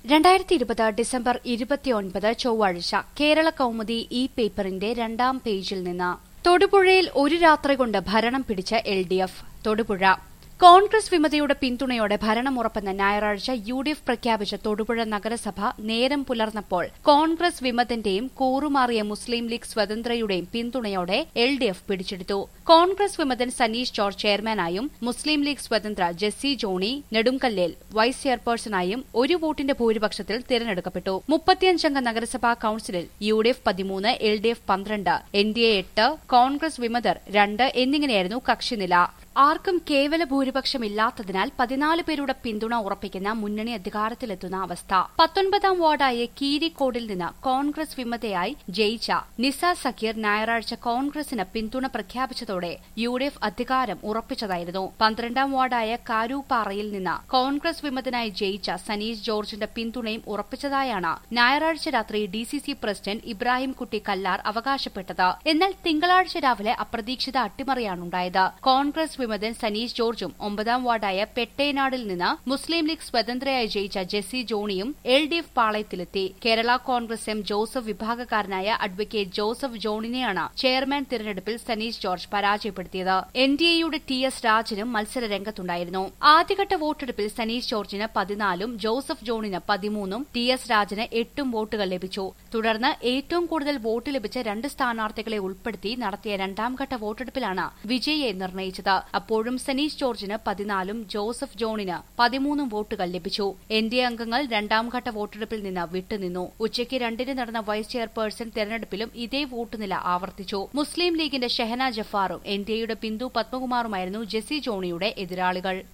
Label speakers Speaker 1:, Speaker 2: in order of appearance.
Speaker 1: രണ്ടായിരത്തി ഇരുപത് ഡിസംബർ ഇരുപത്തിയൊൻപത് ചൊവ്വാഴ്ച കേരള കൗമുദി ഈ പേപ്പറിന്റെ രണ്ടാം പേജിൽ നിന്ന് തൊടുപുഴയിൽ ഒരു രാത്രി കൊണ്ട് ഭരണം പിടിച്ച L D F Thodupuzha Congress വിമതയുടെ പിന്തുണയോടെ ഭരണമുറപ്പെന്ന ഞായറാഴ്ച യു ഡി എഫ് പ്രഖ്യാപിച്ച തൊടുപുഴ നഗരസഭ നേരം പുലർന്നപ്പോൾ കോൺഗ്രസ് വിമതന്റെയും കൂറുമാറിയ മുസ്ലിം ലീഗ് സ്വതന്ത്രയുടെയും പിന്തുണയോടെ എൽ ഡി എഫ് പിടിച്ചെടുത്തു കോൺഗ്രസ് വിമതൻ സനീഷ് ജോർജ് ചെയർമാനായും മുസ്ലിം ലീഗ് സ്വതന്ത്ര ജെസ്സി ജോണി നെടുങ്കല്ലേൽ വൈസ് ചെയർപേഴ്സണായും ഒരു വോട്ടിന്റെ ഭൂരിപക്ഷത്തിൽ തിരഞ്ഞെടുക്കപ്പെട്ടു മുപ്പത്തിയഞ്ചംഗ നഗരസഭാ കൌൺസിലിൽ യു ഡി എഫ് പതിമൂന്ന് എൽ ഡി എഫ് പന്ത്രണ്ട് എൻ ഡി എ എട്ട് കോൺഗ്രസ് വിമതർ രണ്ട് എന്നിങ്ങനെയായിരുന്നു കക്ഷിനില ആർക്കും കേവല ഭൂരിപക്ഷമില്ലാത്തതിനാൽ പതിനാല് പേരുടെ പിന്തുണ ഉറപ്പിക്കുന്ന മുന്നണി അധികാരത്തിലെത്തുന്ന അവസ്ഥ പത്തൊൻപതാം വാർഡായ കീരിക്കോടിൽ നിന്ന് കോൺഗ്രസ് വിമതയായി ജയിച്ച നിസ സക്കീർ ഞായറാഴ്ച കോൺഗ്രസിന് പിന്തുണ പ്രഖ്യാപിച്ചതോടെ യു ഡി എഫ് അധികാരം ഉറപ്പിച്ചതായിരുന്നു പന്ത്രണ്ടാം വാർഡായ കാരൂപ്പാറയിൽ നിന്ന് കോൺഗ്രസ് വിമതനായി ജയിച്ച സനീഷ് ജോർജിന്റെ പിന്തുണയും ഉറപ്പിച്ചതായാണ് ഞായറാഴ്ച രാത്രി D C C president Ibrahim Kutty Kallar അവകാശപ്പെട്ടത് എന്നാൽ തിങ്കളാഴ്ച രാവിലെ അപ്രതീക്ഷിത അട്ടിമറിയാണുണ്ടായത് കോൺഗ്രസ് വിമതൻ സനീഷ് ജോർജും ഒമ്പതാം വാർഡായ പെട്ടേനാടിൽ നിന്ന് മുസ്ലിം ലീഗ് സ്വതന്ത്രയായി ജയിച്ച ജെസ്സി ജോണിയും എൽ ഡി എഫ് പാളയത്തിലെത്തി കേരള കോൺഗ്രസ് എം ജോസഫ് വിഭാഗക്കാരനായ അഡ്വക്കേറ്റ് ജോസഫ് ജോണിനെയാണ് ചെയർമാൻ തിരഞ്ഞെടുപ്പിൽ സനീഷ് ജോർജ് പരാജയപ്പെടുത്തിയത് എൻ ഡി എയുടെ ടി എസ് രാജനും മത്സര രംഗത്തുണ്ടായിരുന്നു ആദ്യഘട്ട വോട്ടെടുപ്പിൽ സനീഷ് ജോർജിന് പതിനാലും ജോസഫ് ജോണിന് പതിമൂന്നും ടി എസ് രാജന് എട്ടും വോട്ടുകൾ ലഭിച്ചു തുടർന്ന് ഏറ്റവും കൂടുതൽ വോട്ട് ലഭിച്ച രണ്ട് സ്ഥാനാർത്ഥികളെ ഉൾപ്പെടുത്തി നടത്തിയ രണ്ടാംഘട്ട വോട്ടെടുപ്പിലാണ് വിജയിയെ നിർണയിച്ചത് അപ്പോഴും സനീഷ് ജോർജിന് പതിനാലും ജോസഫ് ജോണിന് പതിമൂന്നും വോട്ടുകൾ ലഭിച്ചു എൻ ഡി എ അംഗങ്ങൾ രണ്ടാംഘട്ട വോട്ടെടുപ്പിൽ നിന്ന് വിട്ടുനിന്നു ഉച്ചയ്ക്ക് രണ്ടിന് നടന്ന വൈസ് ചെയർപേഴ്സൺ തെരഞ്ഞെടുപ്പിലും ഇതേ വോട്ടുനില ആവർത്തിച്ചു മുസ്ലിം ലീഗിന്റെ ഷെഹന ജഫാറും എൻ ഡി എയുടെ ബിന്ദു പത്മകുമാറുമായിരുന്നു ജെസ്സി ജോണിയുടെ എതിരാളികൾ